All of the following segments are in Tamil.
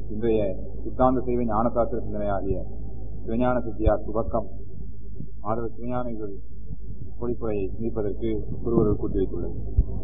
இன்றைய சித்தாந்த செய்வ ஞானசாத்திர சிந்தனையாகிய சிவஞான சித்தியார் துவக்கம் ஆதரவு சிவஞானிகள் பொழிப்புரையை நீப்பதற்கு குருவர்கள் கூட்டி வைத்துள்ளது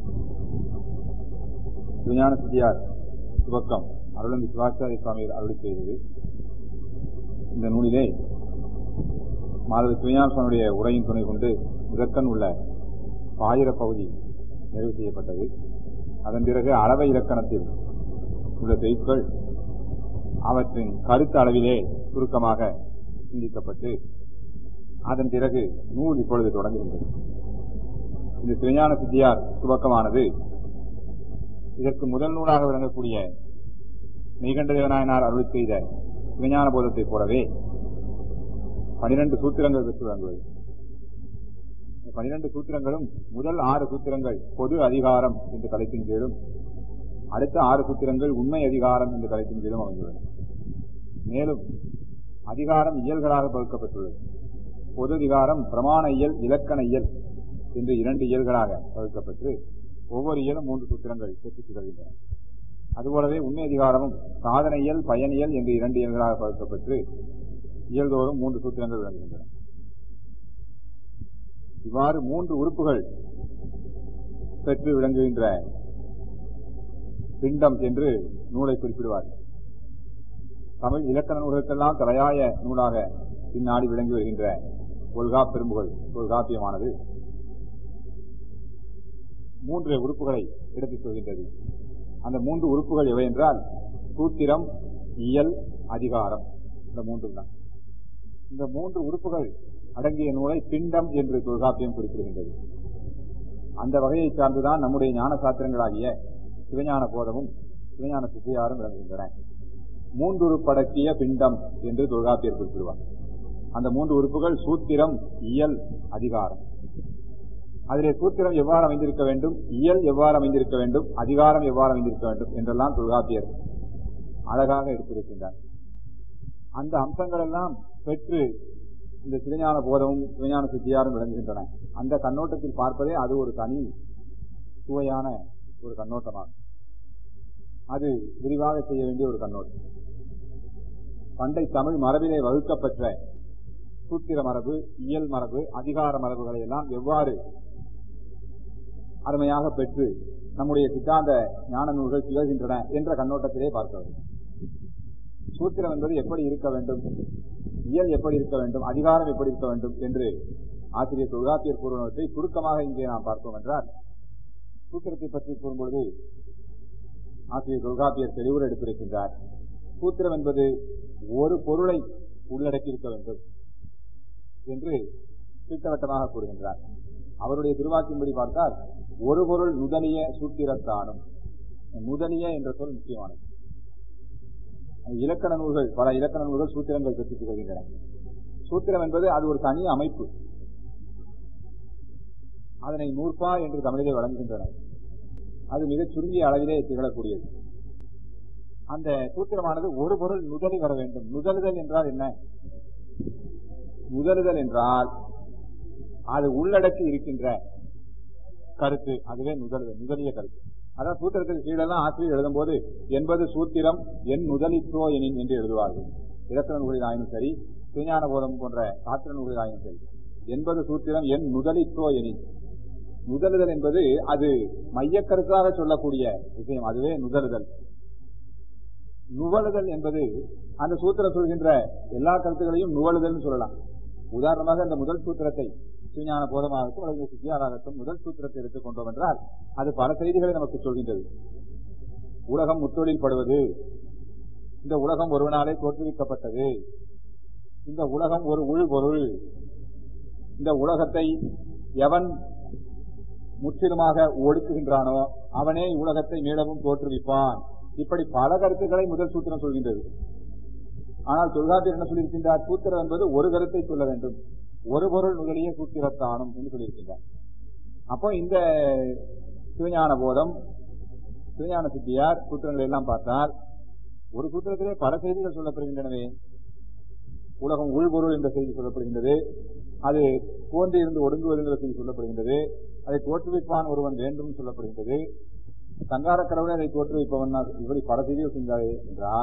சிவஞான சித்தியார் துவக்கம் அருளந்தி சிவாச்சாரிய சுவாமிகள் அருளி செய்தது இந்த நூலிலே மாதவ சிவஞான சுவாமியுடைய உரையின் துணை கொண்டு முதற்கண் உள்ள பாயிர பகுதி நிறைவு செய்யப்பட்டது அதன் பிறகு அளவை இலக்கணத்தில் உள்ள செய்திகள் அவற்றின் கருத்து அளவிலே சுருக்கமாக சிந்திக்கப்பட்டு அதன் பிறகு நூல் இப்பொழுது தொடங்குகின்றது இந்த சிவஞான சித்தியார் துவக்கமானது இதற்கு முதல் நூலாக விளங்கக்கூடிய மெய்கண்ட தேவநாயனார் அருள் செய்த சிவஞான போதத்தைப் போலவே பனிரெண்டு சூத்திரங்கள் பெற்று விளங்குவது பனிரெண்டு சூத்திரங்களும் முதல் ஆறு சூத்திரங்கள் பொது அதிகாரம் என்ற தலைப்பின் கீழும் அடுத்த ஆறு சூத்திரங்கள் உண்மை அதிகாரம் என்ற தலைப்பின் கீழும் அமைந்துள்ளன மேலும் அதிகாரம் இயல்களாக பகுக்கப்பட்டுள்ளது பொது அதிகாரம் பிரமாண இயல் இலக்கண இயல் என்று இரண்டு இயல்களாக பகுக்கப்பட்டு ஒவ்வொரு இயலும் மூன்று சூத்திரங்கள் பெற்றுத் திகழ்கின்றன அதுபோலவே உண்மை அதிகாரமும் சாதனையியல் பயனியல் என்று இரண்டு இயல்களாக பகுக்கப்பட்டு இயல்தோறும் மூன்று சூத்திரங்கள் விளங்குகின்றன இவ்வாறு மூன்று உறுப்புகள் பெற்று விளங்குகின்ற பிண்டம் என்று நூலை குறிப்பிடுவார் தமிழ் இலக்கண நூல்களுக்கெல்லாம் தலையாய நூலாக பின்னாடி விளங்கி வருகின்ற கொள்கா பெரும்புகள் தொல்காப்பியமானது மூன்று உறுப்புகளை எடுத்துச் சொல்கின்றது அந்த மூன்று உறுப்புகள் எவை என்றால் சூத்திரம் இயல் அதிகாரம் இந்த மூன்று தான் இந்த மூன்று உறுப்புகள் அடங்கிய நூலை பிண்டம் என்று தொல்காப்பியம் குறிப்பிடுகின்றது அந்த வகையை சார்ந்துதான் நம்முடைய ஞான சாத்திரங்களாகிய சிவஞான போதமும் சிவஞான சித்தியாரும் விளங்குகின்றன மூன்றுருப்படக்கிய பிண்டம் என்று தொல்காப்பியர் குறிப்பிடுவார் அந்த மூன்று உறுப்புகள் சூத்திரம் இயல் அதிகாரம் அதிலே சூத்திரம் எவ்வாறு அமைந்திருக்க வேண்டும் இயல் எவ்வாறு அமைந்திருக்க வேண்டும் அதிகாரம் எவ்வாறு அமைந்திருக்க வேண்டும் என்றெல்லாம் தொல்காப்பியர் அழகாக எடுத்திருக்கின்றார் அந்த அம்சங்கள் எல்லாம் பெற்று இந்த சிவஞான போதமும் சிவஞான சித்தியாரும் விளங்குகின்றன அந்த கண்ணோட்டத்தில் பார்ப்பதே அது ஒரு தனி சுவையான ஒரு கண்ணோட்டமாகும் அது விரிவாக செய்ய வேண்டிய ஒரு கண்ணோட்டம் பண்டை தமிழ் மரபிலே வகுக்கப்பெற்ற சூத்திர மரபு இயல் மரபு அதிகார மரபுகளை எல்லாம் எவ்வாறு அருமையாக பெற்று நம்முடைய சித்தாந்த ஞான நூல்கள் திகழ்கின்றன என்ற கண்ணோட்டத்திலே பார்க்க வேண்டும் சூத்திரம் என்பது எப்படி இருக்க வேண்டும் இயல் எப்படி இருக்க வேண்டும் அதிகாரம் எப்படி இருக்க வேண்டும் என்று ஆசிரியர் தொல்காப்பியர் கூறுவதை சுருக்கமாக இங்கே நாம் பார்த்தோம் என்றால் சூத்திரத்தை பற்றி கூறும்பொழுது ஆசிரியர் தொல்காப்பியர் தெளிவுரை எடுத்திருக்கின்றார் சூத்திரம் என்பது ஒரு பொருளை உள்ளடக்கி இருக்க வேண்டும் என்று திட்டவட்டமாக கூறுகின்றார் அவருடைய திருவாக்கின்படி பார்த்தால் ஒரு பொருள் நுதலிய சூத்திரத்தானும் நுதலிய என்ற சொல் முக்கியமானது இலக்கண நூல்கள் பல இலக்கண நூல்கள் சூத்திரங்கள் பெற்றுத் திகழ்கின்றன சூத்திரம் என்பது அது ஒரு தனி அமைப்பு அதனை நூற்பா என்று தமிழிலே வழங்குகின்றன அது மிகச் சுருங்கிய அளவிலே திகழக்கூடியது அந்த சூத்திரமானது ஒரு பொருள் நுதலி வர வேண்டும் நுதலுதல் என்றால் என்ன நுதலுதல் என்றால் அது உள்ளடக்கி இருக்கின்ற கருத்து அதுவே நுதலுதல் நுதலிய கருத்து அதான் சூத்திரத்துக்கு கீழெல்லாம் ஆசிரியர் எழுதும் போது என்பது சூத்திரம் என் முதலிற்றோ எனின் என்று எழுதுவார்கள் இலக்கண நூலில் ஆயினும் சரி சிவஞான போதம் போன்ற சாத்திர நூலில் ஆயினும் சரி என்பது சூத்திரம் என் முதலிற்றோ எனின் நுதலுதல் என்பது அது மையக்கருத்தாக சொல்லக்கூடிய விஷயம் அதுவே நுதலுதல் நுவலுதல் என்பது அந்த சூத்திரம் சொல்கின்ற எல்லா கருத்துக்களையும் நுவலுதல் சொல்லலாம் உதாரணமாக இந்த முதல் சூத்திரத்தை சிவஞான போதமாகட்டும் அல்லது சித்தியாராகட்டும் முதல் சூத்திரத்தை எடுத்துக் கொண்டோம் என்றால் அது பல செய்திகளை நமக்கு சொல்கின்றது உலகம் முத்தொழில் படுவது இந்த உலகம் ஒருவனாலே தோற்றுவிக்கப்பட்டது இந்த உலகம் ஒரு உள்பொருள் இந்த உலகத்தை எவன் முற்றிலுமாக ஒடுக்குகின்றானோ அவனே உலகத்தை மீளவும் தோற்றுவிப்பான் இப்படி பல கருத்துக்களை முதல் சூத்திரம் சொல்கின்றது ஆனால் தொல்காப்பியர் என்ன சொல்லியிருக்கின்றார் சூத்திரம் என்பது ஒரு கருத்தை சொல்ல வேண்டும் ஒரு பொருள் முதலிய சூத்திரத்தானும் என்று சொல்லியிருக்கின்றார் அப்போ இந்த சிவஞான போதம் சிவஞான சித்தியார் சூத்திரங்களை எல்லாம் பார்த்தால் ஒரு சூத்திரத்திலே பல செய்திகள் சொல்லப்படுகின்றனவே உலகம் உள்பொருள் என்ற செய்தி சொல்லப்படுகின்றது அது தோன்றி இருந்து ஒடுங்குவது என்ற செய்தி சொல்லப்படுகின்றது அதை தோற்றுவிப்பான் ஒருவன் வேண்டும் சொல்லப்படுகின்றது சங்கார கடவுளை அதை தோற்றுவிப்பவன் இப்படி பல செய்திகள் செஞ்சாரே என்றால்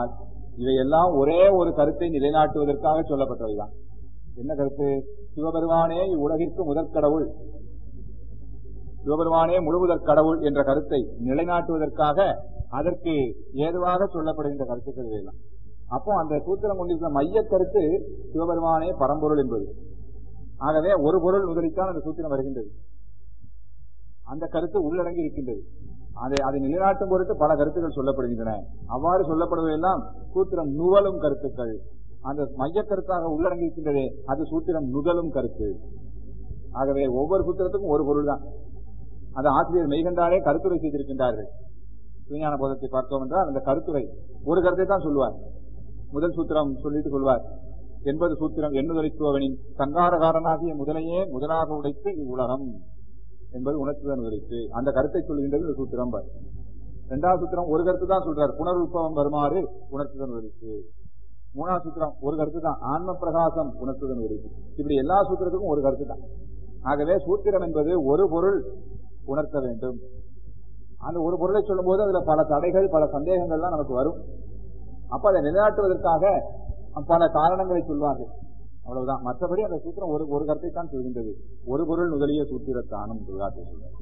இவையெல்லாம் ஒரே ஒரு கருத்தை நிலைநாட்டுவதற்காக சொல்லப்பட்டவைதான் என்ன கருத்து சிவபெருமானே இவ்வுலகிற்கு முதற்கடவுள் சிவபெருமானே முழுமுதற் கடவுள் என்ற கருத்தை நிலைநாட்டுவதற்காக அதற்கு ஏதுவாக சொல்லப்படுகின்ற கருத்துக்கள் இவையெல்லாம் அப்போ அந்த சூத்திரம் கொண்டிருக்கிற மைய கருத்து சிவபெருமானே பரம்பொருள் என்பது ஆகவே ஒரு பொருள் முதலித்தான் அந்த சூத்திரம் வருகின்றது அந்த கருத்து உள்ளடங்கி இருக்கின்றது அதை அதை நிலைநாட்டும் பொருட்டு பல கருத்துக்கள் சொல்லப்படுகின்றன அவ்வாறு சொல்லப்படுவதெல்லாம் சூத்திரம் நுவலும் கருத்துக்கள் அந்த மைய கருத்தாக உள்ளடங்கி இருக்கின்றதே அது சூத்திரம் நுதலும் கருத்து ஆகவே ஒவ்வொரு சூத்திரத்துக்கும் ஒரு பொருள் தான் அது ஆசிரியர் மெய்கண்டாலே கருத்துரை செய்திருக்கின்றார்கள் விஞ்ஞான போதத்தை பார்த்தோம் என்றால் அந்த கருத்துரை ஒரு கருத்தை தான் சொல்லுவார் முதல் சூத்திரம் சொல்லிட்டு சொல்வார் என்பது சூத்திரம் எண்ணுதலித்துவவனின் சங்காரகாரனாகிய முதலையே முதலாக உடைத்து இவ்வுலகம் என்பது உணர்த்துதன் உரைத்து அந்த கருத்தை சொல்கின்றது இந்த சூத்திரம் பார் இரண்டாவது சூத்திரம் ஒரு கருத்து தான் சொல்றார் புனருற்பவம் வருமாறு உணர்த்துதன் உரைத்து மூணாவது சூத்திரம் ஒரு கருத்து தான் ஆன்ம பிரகாசம் உணர்த்துதன் உரைத்து இப்படி எல்லா சூத்திரத்துக்கும் ஒரு கருத்து தான் ஆகவே சூத்திரம் என்பது ஒரு பொருள் உணர்த்த வேண்டும் அந்த ஒரு பொருளை சொல்லும் போது அதுல பல தடைகள் பல சந்தேகங்கள்லாம் நமக்கு வரும் அப்ப அதை நிலைநாட்டுவதற்காக பல காரணங்களை சொல்வார்கள் அவ்வளவுதான் மற்றபடி அந்த சூத்திரம் ஒரு ஒரு கருத்தை தான் சொல்கின்றது ஒரு பொருள் முதலிய சூத்திரத்தானும் துர்காத்தை சொல்றார்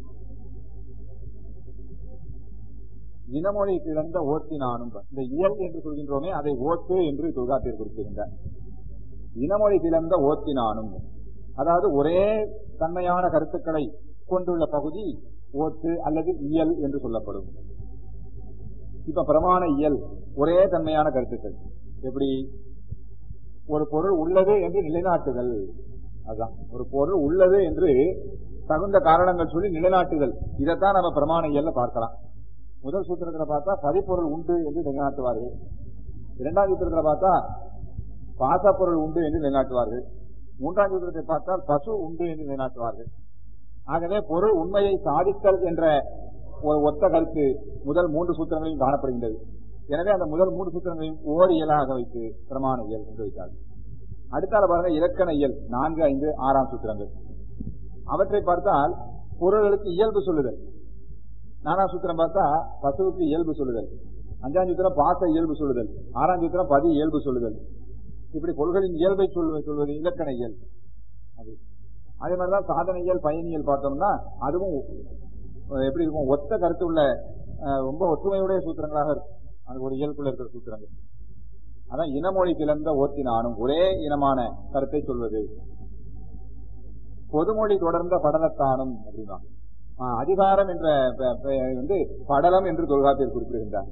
இனமொழி கிழந்த ஓத்தினானும் இந்த இயல் என்று சொல்கின்றோமே அதை ஓத்து என்று துர்காத்திற்கு குறிப்பிடுகின்றார் இனமொழி கிளந்த ஓத்தினானும் அதாவது ஒரே தன்மையான கருத்துக்களை கொண்டுள்ள பகுதி ஓத்து அல்லது இயல் என்று சொல்லப்படும் இப்ப பிரமாண இயல் ஒரே தன்மையான கருத்துக்கள் எப்படி ஒரு பொருள் உள்ளது என்று நிலைநாட்டுதல் அதான் ஒரு பொருள் உள்ளது என்று தகுந்த காரணங்கள் சொல்லி நிலைநாட்டுதல் இதைத்தான் நம்ம பிரமாண இயல்ல பார்க்கலாம் முதல் சூத்திரத்துல பார்த்தா பதிப்பொருள் உண்டு என்று நிலைநாட்டுவார்கள் இரண்டாம் சூத்திரத்துல பார்த்தா பாசப்பொருள் உண்டு என்று நிலைநாட்டுவார்கள் மூன்றாம் சூத்திரத்தை பார்த்தால் பசு உண்டு என்று நிலைநாட்டுவார்கள் ஆகவே பொருள் உண்மையை சாதித்தல் என்ற ஒரு ஒத்த கருத்து முதல் மூன்று சூத்திரங்களையும் காணப்படுகின்றது எனவே அந்த முதல் மூன்று சூத்திரங்களையும் ஓர் இயலாக வைத்து பிரமாண இயல் என்று வைத்தார்கள் அடுத்தால பாருங்க இலக்கண இயல் நான்கு ஐந்து ஆறாம் சூத்திரங்கள் அவற்றை பார்த்தால் பொருள்களுக்கு இயல்பு சொல்லுதல் நாலாம் சூத்திரம் பார்த்தா பசுவுக்கு இயல்பு சொல்லுதல் அஞ்சாம் சூத்திரம் பாச இயல்பு சொல்லுதல் ஆறாம் சூத்திரம் பதி இயல்பு சொல்லுதல் இப்படி பொருள்களின் இயல்பை சொல்வது சொல்வது இலக்கண இயல் அது அதே மாதிரிதான் சாதனையியல் பயனியல் பார்த்தோம்னா அதுவும் எப்படி இருக்கும் ஒத்த கருத்து உள்ள ரொம்ப ஒற்றுமையுடைய சூத்திரங்களாக இருக்கும் அது ஒரு இயல்புள்ள இருக்கிற சூத்திரங்கள் அதான் இனமொழி கிளந்த ஓத்தினானும் ஒரே இனமான கருத்தை சொல்வது பொதுமொழி தொடர்ந்த படலத்தானும் அப்படின்னா அதிகாரம் என்ற வந்து படலம் என்று தொல்காப்பியர் குறிப்பிடுகின்றார்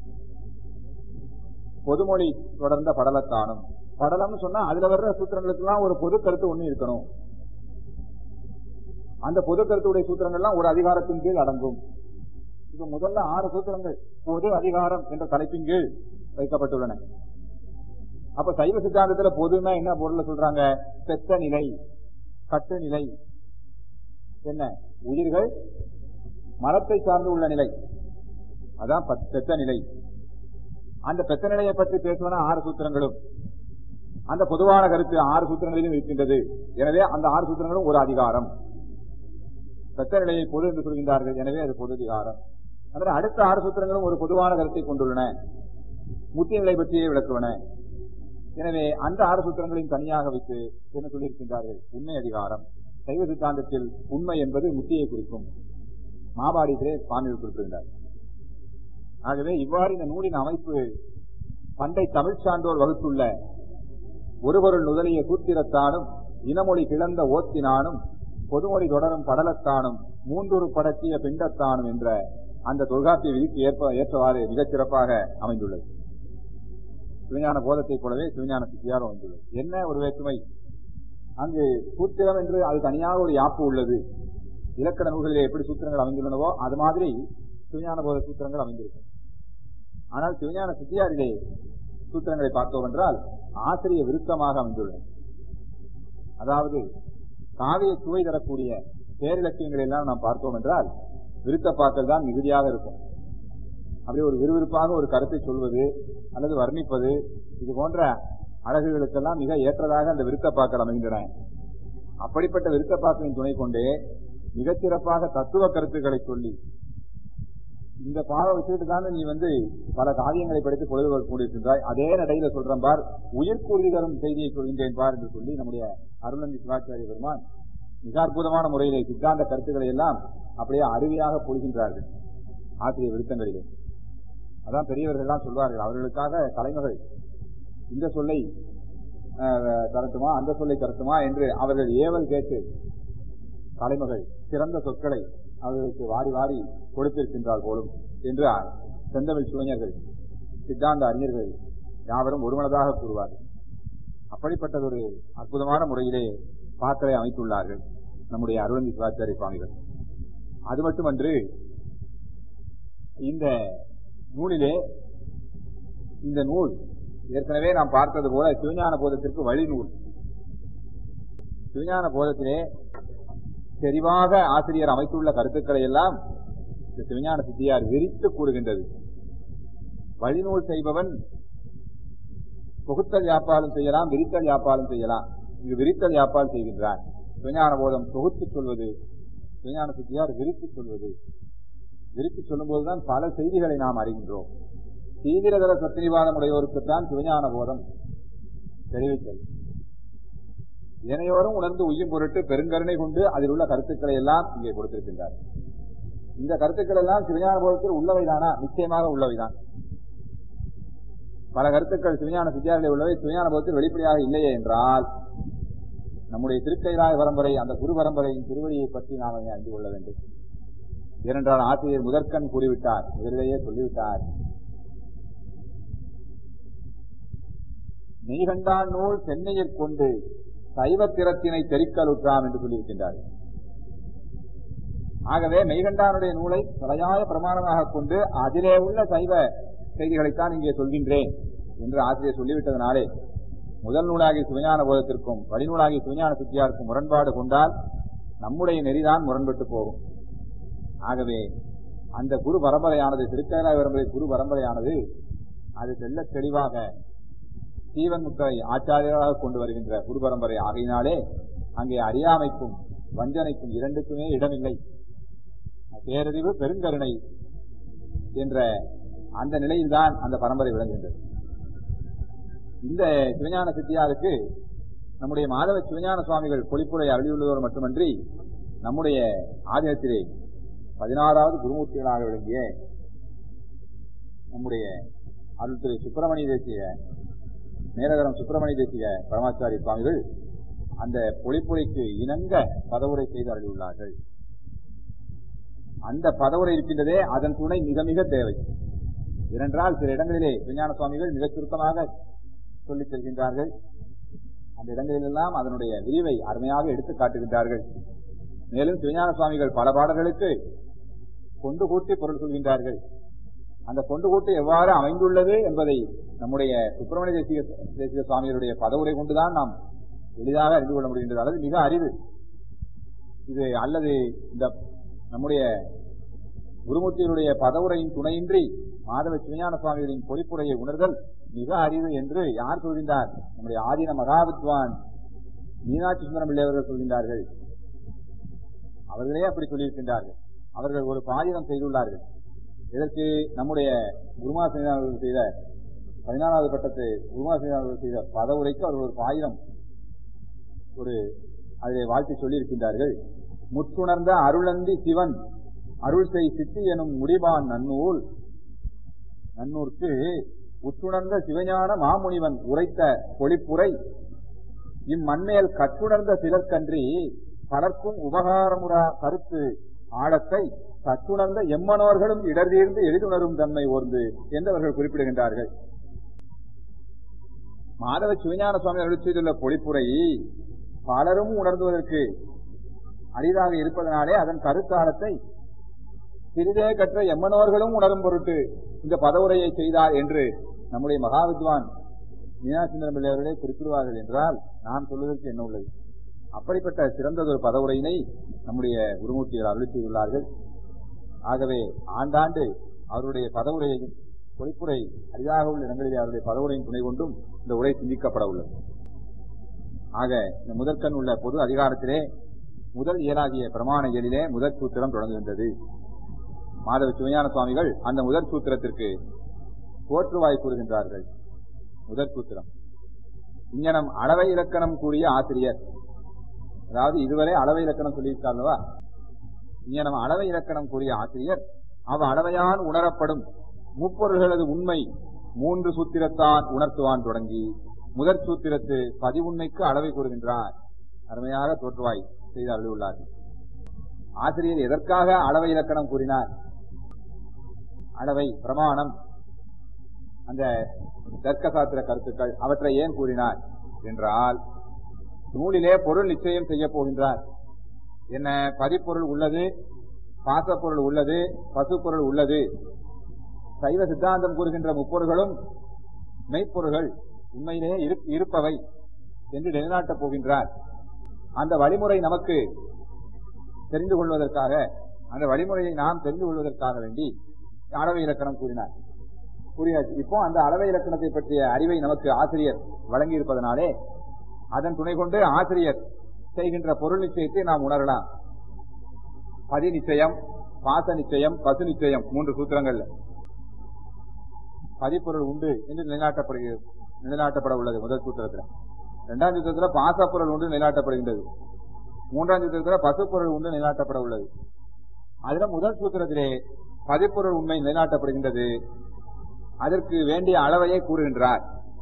பொதுமொழி தொடர்ந்த படலத்தானும் படலம்னு சொன்னா அதுல வர்ற சூத்திரங்களுக்கு எல்லாம் ஒரு பொது கருத்து ஒண்ணு இருக்கணும் அந்த பொது கருத்துடைய சூத்திரங்கள்லாம் ஒரு அதிகாரத்தின் கீழ் அடங்கும் இப்ப முதல்ல ஆறு சூத்திரங்கள் பொது அதிகாரம் என்ற தலைப்பின் கீழ் வைக்கப்பட்டுள்ளன அப்ப சைவ சித்தாந்தத்துல பொதுன்னா என்ன பொருள்ல சொல்றாங்க பெத்த நிலை கட்டு நிலை என்ன உயிர்கள் மரத்தை சார்ந்து உள்ள நிலை அதான் பெத்த நிலை அந்த பெத்த நிலையை பற்றி பேசுவன ஆறு சூத்திரங்களும் அந்த பொதுவான கருத்து ஆறு சூத்திரங்களிலும் இருக்கின்றது எனவே அந்த ஆறு சூத்திரங்களும் ஒரு அதிகாரம் பெத்த நிலையை பொது என்று சொல்கின்றார்கள் எனவே அது பொது அதிகாரம் அதனால் அடுத்த ஆறு சூத்திரங்களும் ஒரு பொதுவான கருத்தை கொண்டுள்ளன முத்திய நிலை பற்றியே விளக்குவன எனவே அந்த ஆறு சூத்திரங்களையும் தனியாக வைத்து என்ன சொல்லியிருக்கின்றார்கள் உண்மை அதிகாரம் சைவ சித்தாந்தத்தில் உண்மை என்பது முத்தியை குறிக்கும் மாபாடியிலே சுவாமிகள் குறிப்பிடுகிறார் ஆகவே இவ்வாறு இந்த நூலின் அமைப்பு பண்டை தமிழ் சான்றோர் வகுத்துள்ள ஒருவருள் நுதலிய சூத்திரத்தானும் இனமொழி கிளந்த ஓத்தினானும் பொதுமொழி தொடரும் படலத்தானும் மூன்றொரு படத்திய பிண்டத்தானும் என்ற அந்த தொல்காப்பிய விதிக்கு ஏற்ப ஏற்றவாறு மிகச் சிறப்பாக அமைந்துள்ளது சிவஞான போதத்தைப் போலவே சிவஞான சித்தியார் அமைந்துள்ளது என்ன ஒரு வேற்றுமை அங்கு சூத்திரம் என்று அது தனியாக ஒரு யாப்பு உள்ளது இலக்கண நூல்களிலே எப்படி சூத்திரங்கள் அமைந்துள்ளனவோ அது மாதிரி சிவஞான போத சூத்திரங்கள் அமைந்திருக்கும் ஆனால் சிவஞான சித்தியாரிலே சூத்திரங்களை பார்த்தோம் என்றால் ஆசிரிய விருத்தமாக அமைந்துள்ளது அதாவது காவிய சுவை தரக்கூடிய பேரிலக்கியங்களை எல்லாம் நாம் பார்த்தோம் என்றால் விருத்தப்பாக்கள் தான் மிகுதியாக இருக்கும் அப்படி ஒரு விறுவிறுப்பாக ஒரு கருத்தை சொல்வது அல்லது வர்ணிப்பது இது போன்ற அழகுகளுக்கெல்லாம் மிக ஏற்றதாக அந்த விருத்தப்பாக்கள் அமைகின்றன அப்படிப்பட்ட விருத்தப்பாக்களின் துணை கொண்டே மிகச்சிறப்பாக தத்துவ கருத்துக்களை சொல்லி இந்த பாவை வச்சுட்டு தானே நீ வந்து பல காவியங்களை படித்து பொழுது கூடியிருக்கின்றாய் அதே நடையில சொல்றேன் பார் உயிர்கூறி தரும் செய்தியை சொல்கின்றேன் பார் என்று சொல்லி நம்முடைய அருளந்தி சிவாச்சாரிய பெருமான் மிக அற்புதமான முறையிலே சித்தாந்த கருத்துக்களை எல்லாம் அப்படியே அருவியாக பொழிகின்றார்கள் ஆசிரியர் விருத்தங்களிலே அதான் பெரியவர்கள் எல்லாம் சொல்வார்கள் அவர்களுக்காக கலைமகள் இந்த சொல்லை அஹ், தரட்டுமா அந்த சொல்லை தரட்டுமா என்று அவர்கள் ஏவல் கேட்டு கலைமகள் சிறந்த சொற்களை அவர்களுக்கு வாரி வாரி கொடுத்திருக்கின்றார் போலும் என்று செந்தமிழ் சுவைஞர்கள் சித்தாந்த அறிஞர்கள் யாவரும் ஒருமனதாக கூறுவார்கள் அப்படிப்பட்டதொரு அற்புதமான முறையிலே பாக்களை அமைத்துள்ளார்கள் நம்முடைய அருளந்தி சிவாச்சாரிய சுவாமிகள் அது மட்டுமன்று இந்த நூலிலே இந்த நூல் ஏற்கனவே நாம் பார்த்தது போல சிவஞான போதத்திற்கு வழி நூல் சிவஞான போதத்திலே தெளிவாக ஆசிரியர் அமைத்துள்ள கருத்துக்களை எல்லாம் இந்த சிவஞான சித்தியார் விரித்து கூறுகின்றது வழிநூல் செய்பவன் தொகுத்தல் யாப்பாலும் செய்யலாம் விரித்தல் யாப்பாலும் செய்யலாம் இங்கு விரித்தல் யாப்பால் செய்கின்றார் சிவஞான போதம் தொகுத்து சொல்வது சிவஞான சித்தியார் விரித்து சொல்வது விரித்து சொல்லும்போதுதான் பல செய்திகளை நாம் அறிகின்றோம் தீவிரதர சத்திரிவாதம் உடையோருக்குத்தான் சிவஞான போதம் தெரிவித்தது இணையோரும் உணர்ந்து உய்யும் பொருட்டு பெருங்கருணை கொண்டு அதில் உள்ள கருத்துக்களை எல்லாம் இங்கே கொடுத்திருக்கின்றார் இந்த கருத்துக்கள் எல்லாம் சிவஞான போதத்தில் உள்ளவைதானா நிச்சயமாக உள்ளவைதான் பல கருத்துக்கள் சிவஞான சித்தியாரிலே உள்ளவை சிவஞான போதத்தில் வெளிப்படையாக இல்லையே என்றால் நம்முடைய திருக்கைலாய பரம்பரை அந்த குரு பரம்பரையின் திருவடியை பற்றி நாம் அதை அறிந்து கொள்ள வேண்டும் ஏனென்றால் ஆசிரியர் முதற்கண் கூறிவிட்டார் முதலிலேயே சொல்லிவிட்டார் மெய்கண்டான் நூல் சென்னையைக் கொண்டு சைவ திறத்தினை தெரிக்கலுற்றாம் என்று சொல்லியிருக்கின்றார் ஆகவே மெய்கண்டானுடைய நூலை தலையாய பிரமாணமாக கொண்டு அதிலே உள்ள சைவ செய்திகளைத்தான் இங்கே சொல்கின்றேன் என்று ஆசிரியர் சொல்லிவிட்டதனாலே முதல் நூலாகிய சிவஞான போதத்திற்கும் வழிநூலாகிய சிவஞான சித்தியாருக்கும் முரண்பாடு கொண்டால் நம்முடைய நெறிதான் முரண்பட்டு போகும் ஆகவே அந்த குரு பரம்பரையானது திருக்கைலாய பரம்பரை குரு பரம்பரையானது அது தெள்ள தெளிவாக சீவன் முத்தரை ஆச்சாரியராக கொண்டு வருகின்ற குரு பரம்பரை ஆகையினாலே அங்கே அறியாமைக்கும் வஞ்சனைக்கும் இரண்டுக்குமே இடமில்லை பேரறிவு பெருங்கருணை என்ற அந்த நிலையில்தான் அந்த பரம்பரை விளங்குகின்றது இந்த சிவஞான சித்தியாருக்கு நம்முடைய மாதவ சிவஞான சுவாமிகள் பொழிப்புரை அருளியுள்ளதோடு மட்டுமன்றி நம்முடைய ஆதீனத்திலே பதினாறாவது குருமூர்த்திகளாக விளங்கிய நம்முடைய அருள் திரு சுப்பிரமணிய தேசிய மேலகரம் சுப்பிரமணிய தேசிய பரமாச்சாரி சுவாமிகள் அந்த பொழிப்புரைக்கு இணங்க பதவுரை செய்து அருளியுள்ளார்கள் அந்த பதவுரை இருக்கின்றதே அதன் துணை மிக மிக தேவை ஏனென்றால் சில இடங்களிலே விஞ்ஞான சுவாமிகள் மிகச் சுருக்கமாக சொல்லிச் செல்கின்றார்கள் அந்த இடங்களிலெல்லாம் அதனுடைய விரிவை அருமையாக எடுத்து காட்டுகின்றார்கள் மேலும் சிவஞான சுவாமிகள் பல பாடல்களுக்கு கொண்டு கூட்டி பொருள் சொல்கின்றார்கள் அந்த கொண்டு கூட்டு எவ்வாறு அமைந்துள்ளது என்பதை நம்முடைய சுப்பிரமணிய தேசிய தேசிய சுவாமிகளுடைய பதவுரை கொண்டுதான் நாம் எளிதாக அறிந்து கொள்ள முடிகின்றது அல்லது மிக அரிது இது அல்லது இந்த நம்முடைய குருமூர்த்திகளுடைய பதவுரையின் துணையின்றி மாதவ சிவஞான சுவாமிகளின் பொறிப்புரையை உணர்தல் மிக அரிது என்று யார் சொல்கின்றார் நம்முடைய ஆதீன மகாவித்வான் மீனாட்சி சுந்தரம் பிள்ளை அவர்கள் சொல்கின்றார்கள் அவர்களே அப்படி சொல்லியிருக்கின்றார்கள் அவர்கள் ஒரு பாதிரம் செய்துள்ளார்கள் இதற்கு நம்முடைய குருமாசன் அவர்கள் செய்த பதினாலாவது பட்டத்து குருமாசன் அவர்கள் செய்த பதவுரைக்கு அவர்கள் ஒரு பாயிரம் ஒரு அதிலே வாழ்த்தி சொல்லியிருக்கின்றார்கள் முற்றுணர்ந்த அருளந்தி சிவன் அருள் செய் சித்தி எனும் முடிவான் நன்னூல் நன்னூர்க்கு உற்றுணர்ந்த சிவஞான மாமுனிவன் உரைத்த பொழிப்புரை இம்மண்மேல் கற்றுணர்ந்த சிலர்க்கன்றி பலர்க்கும் உபகாரமுறா கருத்து ஆழத்தை கற்றுணர்ந்த எம்மனோர்களும் இடர்தீர்ந்து எளிதுணரும் தன்மை ஓர்ந்து என்று அவர்கள் குறிப்பிடுகின்றார்கள் மாதவ சிவஞான சுவாமி அருள் செய்துள்ள பொழிப்புரை பலரும் உணர்ந்துவதற்கு அரிதாக இருப்பதனாலே அதன் கருத்தாளத்தை சிறிதே கற்ற எம்மனோர்களும் உணரும் பொருட்டு இந்த பதவுரையை செய்தார் என்று நம்முடைய மகாவித்வான் மீனாட்சிந்திரன் பிள்ளை அவர்களே குறிப்பிடுவார்கள் என்றால் நான் சொல்வதற்கு என்ன உள்ளது அப்படிப்பட்ட சிறந்ததொரு பதவுரையினை நம்முடைய குருமூர்த்திகள் அருளி செய்துள்ளார்கள் ஆகவே ஆண்டாண்டு அவருடைய பதவுரையையும் பொழிப்புரை அரிதாக உள்ள இடங்களிலே அவருடைய பதவுரையின் துணை கொண்டும் இந்த உரை சிந்திக்கப்பட உள்ளது ஆக இந்த முதற்கண் உள்ள பொது அதிகாரத்திலே முதல் இயலாகிய பிரமாண இயலிலே முதற் சூத்திரம் தொடங்குகின்றது மாதவ சிவஞான சுவாமிகள் அந்த முதற் சூத்திரத்திற்கு போற்றுவாய் கூறுகின்றார்கள் முதற் சூத்திரம் இங்கனம் அளவை இலக்கணம் கூறிய ஆசிரியர் அதாவது இதுவரை அளவை இலக்கணம் சொல்லியிருக்காங்களா இங்க நம்ம அளவை இலக்கணம் கூறிய ஆசிரியர் அவ அளவையான் உணரப்படும் முப்பொருள்களது உண்மை மூன்று சூத்திரத்தான் உணர்த்துவான் தொடங்கி முதற் சூத்திரத்து பதிவுண்மைக்கு அளவை கூறுகின்றார் அருமையாக தோற்றுவாய் செய்து அருளியுள்ளார்கள் ஆசிரியர் எதற்காக அளவை இலக்கணம் கூறினார் அளவை பிரமாணம் அந்த தர்க்க சாஸ்திர கருத்துக்கள் அவற்றை ஏன் கூறினார் என்றால் நூலிலே பொருள் நிச்சயம் செய்ய போகின்றார் என்ன பதிப்பொருள் உள்ளது பாசப்பொருள் உள்ளது பசுப்பொருள் உள்ளது சைவ சித்தாந்தம் கூறுகின்ற முப்பொருள்களும் மெய்ப்பொருள்கள் உண்மையிலேயே இருப்- இருப்பவை என்று நிலைநாட்டப் போகின்றார் அந்த வழிமுறை நமக்கு தெரிந்து கொள்வதற்காக அந்த வழிமுறையை நாம் தெரிந்து கொள்வதற்காக வேண்டி அளவை இலக்கணம் கூறினார் கூறியாச்சு இப்போ அந்த அளவை இலக்கணத்தை பற்றிய அறிவை நமக்கு ஆசிரியர் வழங்கி இருப்பதனாலே அதன் துணை கொண்டு ஆசிரியர் செய்கின்ற பொருள் நிச்சயத்தை நாம் உணரலாம் பதி நிச்சயம் பாச நிச்சயம் பசு நிச்சயம் மூன்று சூத்திரங்கள்ல பதிப்பொருள் உண்டு என்று நிலைநாட்டப்படுகிறது நிலைநாட்டப்பட உள்ளது முதல் சூத்திரத்துல இரண்டாம் சூத்திரத்துல பாசப்பொருள் உண்டு நிலைநாட்டப்படுகின்றது மூன்றாம் சூத்திரத்துல பசுப்பொருள் உண்டு நிலைநாட்டப்பட உள்ளது அதுல முதல் சூத்திரத்திலே பதிப்பொருள் உண்மை நிலைநாட்டப்படுகின்றது அதற்கு வேண்டிய அளவையே கூறுகின்றார்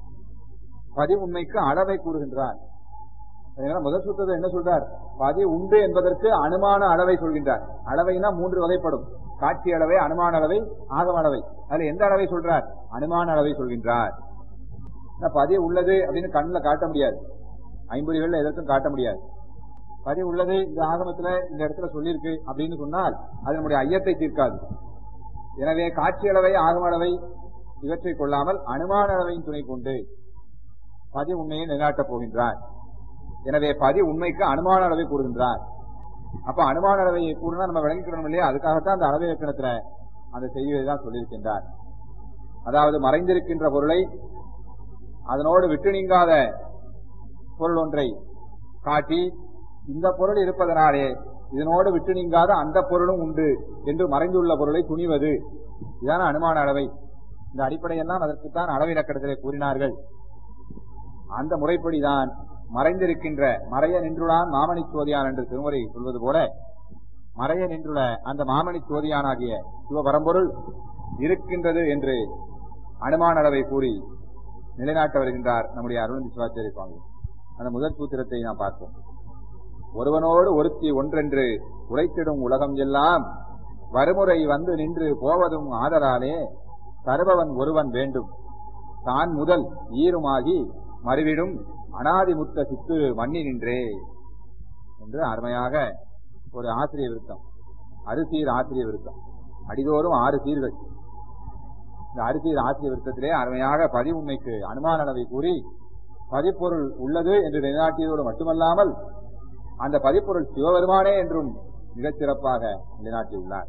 பதி உண்மைக்கு அளவை கூறுகின்றார் அதனால முதல் சூத்திரத்தில் என்ன சொல்றார் பதி உண்டு என்பதற்கு அனுமான அளவை சொல்கின்றார் அளவைனா மூன்று வகைப்படும் காட்சி அளவை அனுமான அளவை ஆகம அளவை அதுல எந்த அளவை சொல்றார் அனுமான அளவை சொல்கின்றார் ஆனா பதி உள்ளது அப்படின்னு கண்ணுல காட்ட முடியாது ஐம்பொறிகள்ல எதற்கும் காட்ட முடியாது பதி உள்ளது இந்த ஆகமத்துல இந்த இடத்துல சொல்லியிருக்கு அப்படின்னு சொன்னால் அது நம்முடைய ஐயத்தை தீர்க்காது எனவே காட்சி அளவை ஆகம அளவை இவற்றை கொள்ளாமல் அனுமான அளவையின் துணை கொண்டு பதி உண்மையை நிலைநாட்டப் போகின்றார் எனவே பதி உண்மைக்கு அனுமான அளவை கூறுகின்றார் அப்ப அனுமான அளவை கூறினா நம்ம விளங்கிக்கணும் இல்லையா அதுக்காகத்தான் அந்த அளவை இலக்கணத்துல அந்த செய்தியை தான் சொல்லியிருக்கின்றார் அதாவது மறைந்திருக்கின்ற பொருளை அதனோடு விட்டு நீங்காத பொருள் ஒன்றை காட்டி இந்த பொருள் இருப்பதனாலே இதனோடு விட்டு நீங்காத அந்த பொருளும் உண்டு என்று மறைந்துள்ள பொருளை துணிவது இதான அனுமான அளவை இந்த அடிப்படையெல்லாம் அதற்குத்தான் அளவு இலக்கணத்திலே கூறினார்கள் அந்த முறைப்படிதான் மறைந்திருக்கின்ற மறைய நின்றுளான் மாமணி சோதியான் என்று திருமுறை சொல்வது போல மறைய நின்றுள்ள அந்த மாமணி சோதியானாகிய சிவபரம்பொருள் இருக்கின்றது என்று அனுமான அளவை கூறி நிலைநாட்ட வருகின்றார் நம்முடைய அருணந்தி சிவாச்சாரிய சுவாமி அந்த முதல் சூத்திரத்தை நாம் பார்ப்போம் ஒருவனோடு ஒருத்தி ஒன்றென்று உரைத்திடும் உலகம் எல்லாம் வறுமுறை வந்து நின்று போவதும் ஆதலாலே தருபவன் ஒருவன் வேண்டும் தான் முதல் ஈருமாகி மறுவிடும் அனாதிமுத்த சித்துரு மண்ணி நின்றே என்று அருமையாக ஒரு ஆசிரிய விருத்தம் அரிசீர் ஆசிரிய விருத்தம் அடிதோறும் ஆறு சீர்கள் இந்த அரிசீர் ஆசிரிய விருத்தத்திலே அருமையாக பதிவுண்மைக்கு அனுமான அளவை கூறி பதிப்பொருள் உள்ளது என்று நிலைநாட்டியதோடு மட்டுமல்லாமல் அந்த பதிப்பொருள் சிவபெருமானே என்றும் மிகச் சிறப்பாக நிலைநாட்டியுள்ளார்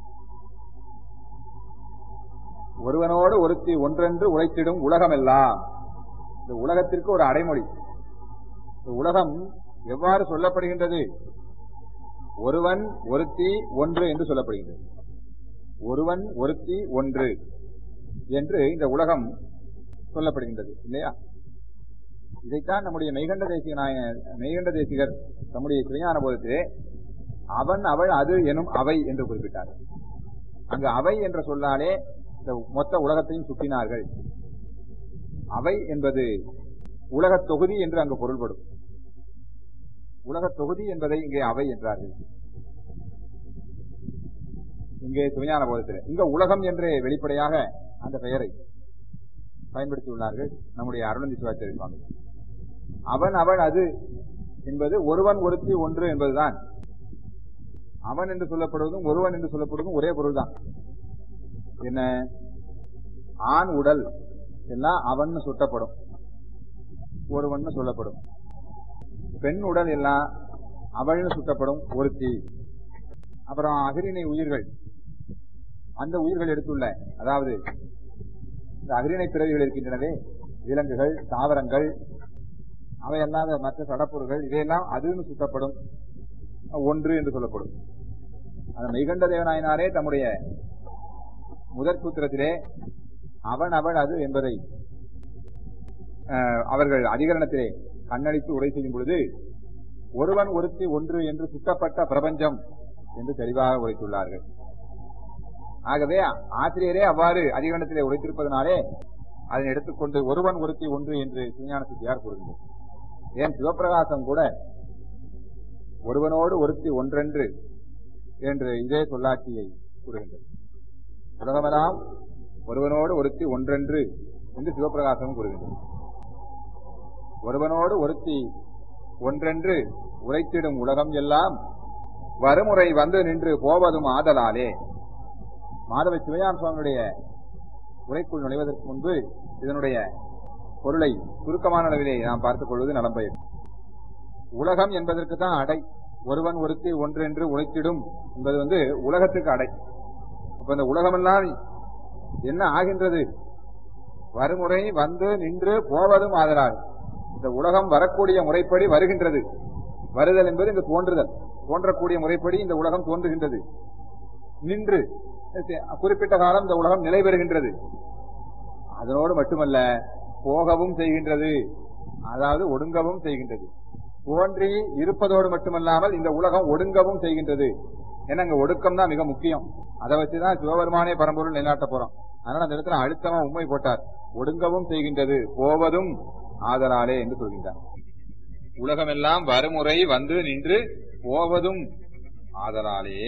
ஒருவனோடு ஒருத்தி ஒன்றென்று உழைத்திடும் உலகமெல்லாம் இந்த உலகத்திற்கு ஒரு அடைமொழி இந்த உலகம் எவ்வாறு சொல்லப்படுகின்றது ஒருவன் ஒருத்தி ஒன்று என்று சொல்லப்படுகின்றது ஒருவன் ஒருத்தி ஒன்று என்று இந்த உலகம் சொல்லப்படுகின்றது இல்லையா இதைத்தான் நம்முடைய மெய்கண்ட தேசிக நாய மெய்கண்ட தேசிகர் நம்முடைய சிவஞான போதத்திலே அவன் அவள் அது எனும் அவை என்று குறிப்பிட்டார் அங்கு அவை என்ற சொல்லாலே இந்த மொத்த உலகத்தையும் சுட்டினார்கள் அவை என்பது உலகத் தொகுதி என்று அங்கு பொருள்படும் உலகத் தொகுதி என்பதை இங்கே அவை என்றார்கள் இங்கே சுவையான போதத்தில் இங்க உலகம் என்று வெளிப்படையாக அந்த பெயரை பயன்படுத்தியுள்ளார்கள் நம்முடைய அருணந்தி சிவாச்சாரிய சுவாமி அவன் அவன் அது என்பது ஒருவன் ஒருத்தி ஒன்று என்பதுதான் அவன் என்று சொல்லப்படுவதும் ஒருவன் என்று சொல்லப்படுவதும் ஒரே பொருள் தான் என்ன ஆண் உடல் எல்லாம் அவன் சுட்டப்படும் ஒருவன் சொல்லப்படும் பெண் உடல் எல்லாம் அவள்னு சுட்டப்படும் ஒருத்தி அப்புறம் அகிரிணை உயிர்கள் அந்த உயிர்கள் எடுத்துள்ள அதாவது இந்த அகிரிணை பிறவிகள் இருக்கின்றனவே விலங்குகள் தாவரங்கள் அவை அல்லாத மற்ற சடப்பொருள்கள் இவையெல்லாம் அதுன்னு சுட்டப்படும் ஒன்று என்று சொல்லப்படும் அந்த மெய்கண்ட தேவநாயனாரே தம்முடைய முதற் சூத்திரத்திலே அவன் அவள் அது என்பதை அஹ், அவர்கள் அதிகரணத்திலே கண்ணடித்து உரை செய்யும் பொழுது ஒருவன் ஒருத்தி ஒன்று என்று சுட்டப்பட்ட பிரபஞ்சம் என்று தெளிவாக உரைத்துள்ளார்கள் ஆகவே ஆசிரியரே அவ்வாறு அதிகரணத்திலே உரைத்திருப்பதனாலே அதனை எடுத்துக்கொண்டு ஒருவன் ஒருத்தி ஒன்று என்று சிவஞான சித்தியார் கூறுகின்றார் ஏன் சிவபிரகாசம் கூட ஒருவனோடு ஒருத்தி ஒன்றென்று என்று இதே சொல்லாட்சியை கூறுகின்றது உலகமெல்லாம் ஒருவனோடு ஒருத்தி ஒன்றென்று என்று சிவபிரகாசம் கூறுகின்றது ஒருவனோடு ஒருத்தி ஒன்றென்று உரைத்திடும் உலகம் எல்லாம் வறுமுறை வந்து நின்று போவதும் ஆதலாலே மாதவ சிவஞான சுவாமியுடைய உரைக்குள் நுழைவதற்கு முன்பு இதனுடைய பொருளை சுருக்கமான அளவிலே நாம் பார்த்துக் கொள்வது நலம் பயன் உலகம் என்பதற்கு தான் அடை ஒருவன் ஒருத்தி ஒன்றென்று உழைத்திடும் என்பது வந்து உலகத்துக்கு அடை அப்ப இந்த உலகமெல்லாம் என்ன ஆகின்றது வறுமுறை வந்து நின்று போவதும் ஆதலால் இந்த உலகம் வரக்கூடிய முறைப்படி வருகின்றது வருதல் என்பது இங்கு தோன்றுதல் தோன்றக்கூடிய முறைப்படி இந்த உலகம் தோன்றுகின்றது நின்று குறிப்பிட்ட காலம் இந்த உலகம் நிலை பெறுகின்றது அதனோடு மட்டுமல்ல போகவும் செய்கின்றது அதாவது ஒடுங்கவும் செய்கின்றது தோன்றி இருப்பதோடு மட்டுமல்லாமல் இந்த உலகம் ஒடுங்கவும் செய்கின்றது ஏன்னா அங்க ஒடுக்கம் தான் மிக முக்கியம் அதை வச்சுதான் சிவபெருமானே பரம்பொருள் நிலைநாட்ட போறோம் அதனால அந்த இடத்துல அழுத்தமா உண்மை போட்டார் ஒடுங்கவும் செய்கின்றது போவதும் ஆதலாலே என்று சொல்கின்றார் உலகமெல்லாம் வறுமுறை வந்து நின்று போவதும் ஆதலாலே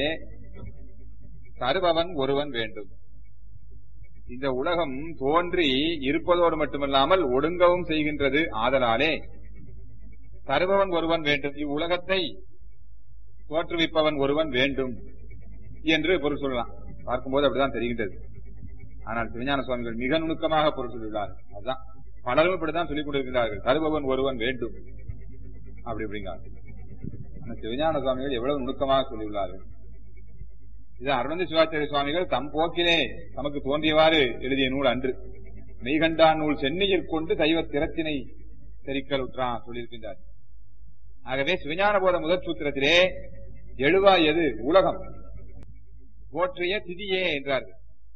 தருபவன் ஒருவன் வேண்டும் இந்த உலகம் தோன்றி இருப்பதோடு மட்டுமல்லாமல் ஒடுங்கவும் செய்கின்றது ஆதலாலே தருபவன் ஒருவன் வேண்டும் இவ்வுலகத்தை தோற்றுவிப்பவன் ஒருவன் வேண்டும் என்று பொருள் சொல்லலாம் பார்க்கும்போது அப்படிதான் தெரிகின்றது ஆனால் சிவஞான சுவாமிகள் மிக நுணுக்கமாக பொருள் சொல்லியுள்ளார் அதுதான் பலரும் இப்படித்தான் சொல்லிக் கொண்டிருக்கிறார்கள் தருபவன் ஒருவன் வேண்டும் அப்படி அப்படிங்கிறார்கள் ஆனால் சிவஞான சுவாமிகள் எவ்வளவு நுணுக்கமாக சொல்லியுள்ளார்கள் இது அருணந்தி சிவாச்சாரிய சுவாமிகள் தம் போக்கிலே நமக்கு தோன்றியவாறு எழுதிய நூல் அன்று மெய்கண்டான் நூல் சென்னையில் கொண்டு சைவ திறத்தினை தெரிக்கலுற்றான் சொல்லியிருக்கின்றார் ஆகவே சிவஞான போத முதற் சூத்திரத்திலே எழுவா எது உலகம் போற்றிய திதியே என்றார்கள்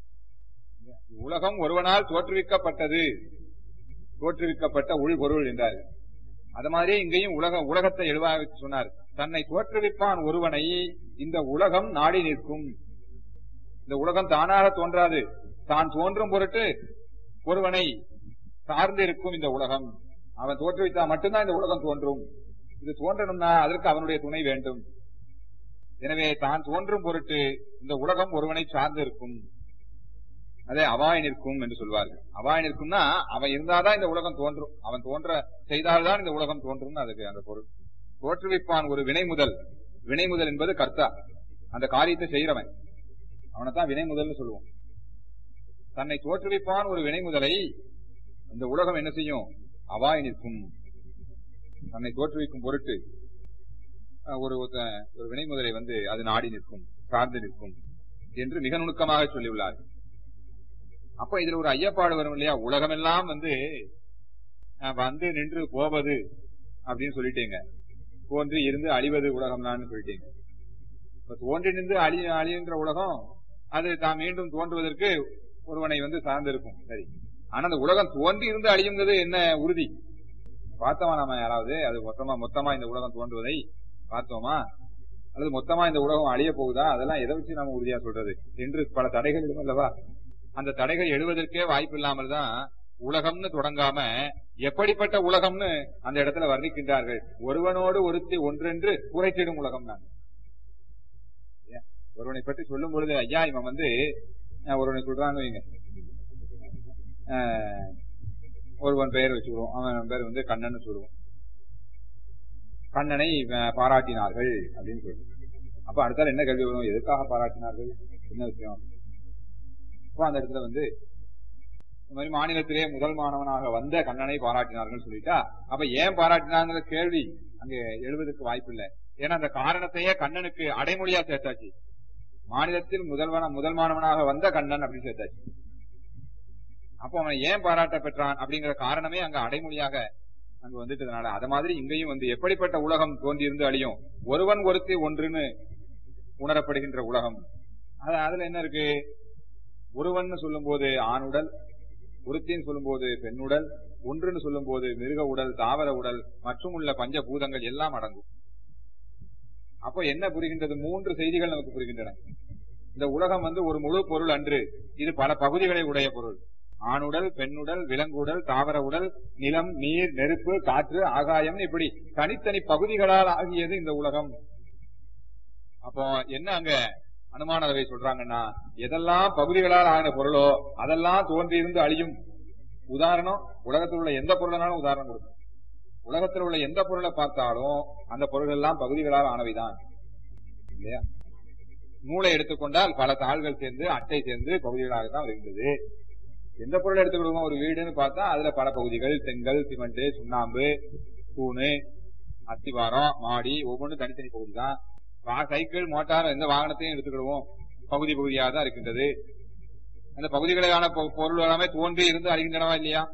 உலகம் ஒருவனால் தோற்றுவிக்கப்பட்டது தோற்றுவிக்கப்பட்ட உள்பொருள் என்றார்கள் அது மாதிரி இங்கேயும் உலக உலகத்தை எழுவாக சொன்னார் தன்னை தோற்றுவிப்பான் ஒருவனை இந்த உலகம் நாடி நிற்கும் இந்த உலகம் தானாக தோன்றாது தான் தோன்றும் பொருட்டு ஒருவனை சார்ந்து இருக்கும் இந்த உலகம் அவன் தோற்றுவித்தா மட்டும்தான் இந்த உலகம் தோன்றும் இது தோன்றணும்னா அதற்கு அவனுடைய துணை வேண்டும் எனவே தான் தோன்றும் பொருட்டு இந்த உலகம் ஒருவனை சார்ந்து இருக்கும் அதே அவாய் நிற்கும் என்று சொல்வார்கள் அவாய் நிற்கும்னா அவன் இருந்தாதான் இந்த உலகம் தோன்றும் அவன் தோன்ற செய்தால்தான் இந்த உலகம் தோன்றும் அதுக்கு அந்த பொருள் தோற்றுவிப்பான் ஒரு வினை முதல் வினை முதல் என்பது கர்த்தா அந்த காரியத்தை செய்யறவன் அவனைத்தான் வினை முதல்னு சொல்லுவோம் தன்னை தோற்றுவிப்பான் ஒரு வினை முதலை இந்த உலகம் என்ன செய்யும் அவாய் நிற்கும் தன்னை தோற்றுவிக்கும் பொருட்டு அஹ், ஒரு ஒருத்த- ஒரு வினை முதலை வந்து அது நாடி நிற்கும் சார்ந்து நிற்கும் என்று மிக நுணுக்கமாக சொல்லியுள்ளார் அப்ப இதுல ஒரு ஐயப்பாடு வரும் இல்லையா உலகமெல்லாம் வந்து அஹ், வந்து நின்று போவது அப்படின்னு சொல்லிட்டீங்க தோன்றி இருந்து அழிவது உலகம்லான்னு சொல்லிட்டீங்க இப்ப தோன்றி நின்று அழி அழிகின்ற உலகம் அது தான் மீண்டும் தோன்றுவதற்கு ஒருவனை வந்து சார்ந்திருக்கும் சரி ஆனா அந்த உலகம் தோன்றி இருந்து அழியுங்கிறது என்ன உறுதி பார்த்தோமா நாம யாராவது அது மொத்தமா மொத்தமா இந்த உலகம் தோன்றுவதை பார்த்தோமா அல்லது மொத்தமா இந்த உலகம் அழிய போகுதா அதெல்லாம் எதை வச்சு நாம உறுதியா சொல்றது என்று பல தடைகள் எழும் அல்லவா அந்த தடைகள் எழுவதற்கே வாய்ப்பு இல்லாமல் தான் உலகம்னு தொடங்காம எப்படிப்பட்ட உலகம்னு அந்த இடத்துல வர்ணிக்கின்றார்கள் ஒருவனோடு ஒருத்தி ஒன்றென்று குறைத்திடும் உலகம் நான் ஒருவனை பற்றி சொல்லும் பொழுது ஐயா இவன் வந்து அஹ், ஒருவனை சொல்றாங்க வைங்க அஹ், ஒருவன் பெயர் வச்சுருவோம் அவன் பேர் வந்து கண்ணன் சொல்லுவோம் கண்ணனை அஹ், பாராட்டினார்கள் அப்படின்னு சொல்லுவோம் அப்ப அடுத்தால என்ன கேள்வி வரும் எதுக்காக பாராட்டினார்கள் என்ன விஷயம் அப்ப அந்த இடத்துல வந்து இந்த மாதிரி மாநிலத்திலே முதல் மாணவனாக வந்த கண்ணனை பாராட்டினார்கள் சொல்லிட்டா அப்ப ஏன் பாராட்டினாங்கிற கேள்வி அங்க எழுவதற்கு வாய்ப்பு இல்லை ஏன்னா அந்த காரணத்தையே கண்ணனுக்கு அடைமொழியா சேர்த்தாச்சு மாநிலத்தில் முதல்வன முதல் மாணவனாக வந்த கண்ணன் அப்படின்னு சேர்த்தாச்சு அப்போ அவன் ஏன் பாராட்ட பெற்றான் அப்படிங்கிற காரணமே அங்க அடைமொழியாக அங்க வந்துட்டதுனால அத மாதிரி இங்கேயும் வந்து எப்படிப்பட்ட உலகம் தோன்றியிருந்து அழியும் ஒருவன் ஒருத்தி ஒன்றுன்னு உணரப்படுகின்ற உலகம் அது அதுல என்ன இருக்கு ஒருவன் சொல்லும்போது ஆணுடல் ஒருத்தின்னு சொல்லும்போது பெண்ணுடல் ஒன்றுன்னு சொல்லும்போது மிருக உடல் தாவர உடல் மற்றும் உள்ள பஞ்சபூதங்கள் எல்லாம் அடங்கும் அப்போ என்ன புரிகின்றது மூன்று செய்திகள் நமக்கு புரிகின்றன இந்த உலகம் வந்து ஒரு முழு பொருள் அன்று இது பல பகுதிகளை உடைய பொருள் ஆணுடல் பெண்ணுடல் விலங்குடல் தாவர உடல் நிலம் நீர் நெருப்பு காற்று ஆகாயம் இப்படி தனித்தனி பகுதிகளால் ஆகியது இந்த உலகம் அப்போ என்ன அங்க அனுமானவை சொல்றாங்கன்னா எதெல்லாம் பகுதிகளால் ஆகின பொருளோ அதெல்லாம் தோன்றி இருந்து அழியும் உதாரணம் உலகத்தில் உள்ள எந்த பொருளனாலும் உதாரணம் கொடுக்கும் உலகத்தில் உள்ள எந்த பொருளை பார்த்தாலும் அந்த பொருள் எல்லாம் பகுதிகளால் ஆனவைதான் இல்லையா நூலை எடுத்துக்கொண்டால் பல தாள்கள் சேர்ந்து அட்டை சேர்ந்து பகுதிகளாக தான் வருகின்றது எந்த பொருளை எடுத்துக்கிடுவோம் ஒரு வீடுன்னு பார்த்தா அதுல பல பகுதிகள் செங்கல் சிமெண்ட் சுண்ணாம்பு தூணு அத்திவாரம் மாடி ஒவ்வொன்றும் தனித்தனி பகுதி தான் சைக்கிள் மோட்டார் எந்த வாகனத்தையும் எடுத்துக்கிடுவோம் பகுதி பகுதியாக தான் இருக்கின்றது அந்த பகுதிகளான பொ- பொருள் எல்லாமே தோன்றி இருந்து அழிகின்றனவா இல்லையா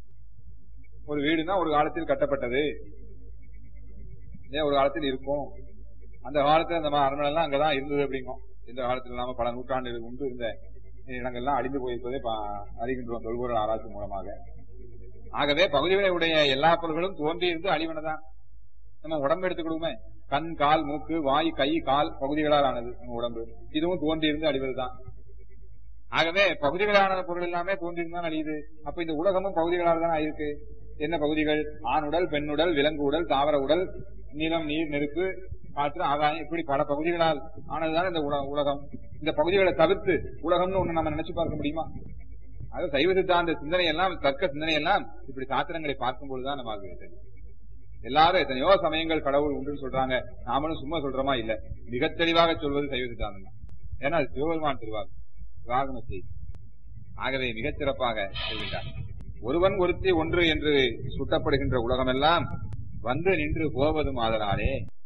ஒரு வீடுனா ஒரு காலத்தில் கட்டப்பட்டது இல்லையா ஒரு காலத்தில் இருக்கும் அந்த காலத்துல அந்த அரண்மனை எல்லாம் அங்கதான் இருந்தது அப்படிங்கும் இந்த காலத்துல இல்லாம பல நூற்றாண்டுகள் உண்டு இருந்த இடங்கள்லாம் அழிந்து போயிருப்பதை பா- அறிகின்றோம் தொல்பொருள் ஆராய்ச்சி மூலமாக ஆகவே பகுதிகளை உடைய எல்லா பொருள்களும் தோன்றி இருந்து அழிவனதான் நம்ம உடம்பு எடுத்துக்கிடுவோமே கண் கால் மூக்கு வாய் கை கால் பகுதிகளால் ஆனது நம்ம உடம்பு இதுவும் தோன்றி இருந்து அழிவதுதான் ஆகவே பகுதிகளான பொருள் எல்லாமே தோன்றி இருந்தால் அழியுது அப்ப இந்த உலகமும் பகுதிகளால் தான் ஆயிருக்கு என்ன பகுதிகள் ஆணுடல் பெண்ணுடல் விலங்கு உடல் தாவர உடல் நிலம் நீர் நெருப்பு காற்று ஆகாயம் இப்படி பல பகுதிகளால் ஆனதுதான் இந்த உல- உலகம் இந்த பகுதிகளை தவிர்த்து உலகம்னு ஒண்ணு நம்ம நினைச்சு பார்க்க முடியுமா அது சைவ சித்தாந்த சிந்தனை எல்லாம் தர்க்க சிந்தனை எல்லாம் இப்படி சாத்திரங்களை பார்க்கும்போதுதான் நமக்கு தெரியும் எல்லாரும் எத்தனையோ சமயங்கள் கடவுள் உண்டுன்னு சொல்றாங்க நாமளும் சும்மா சொல்றோமா இல்ல மிக தெளிவாக சொல்வது சைவ சித்தாந்தம் தான் ஏன்னா அது சிவபெருமான் திருவார் வாகன செய்தி ஆகவே மிகச் சிறப்பாக சொல்கின்றார் ஒருவன் ஒருத்தி ஒன்று என்று சுட்டப்படுகின்ற உலகமெல்லாம் வந்து நின்று போவதும் ஆதலாலே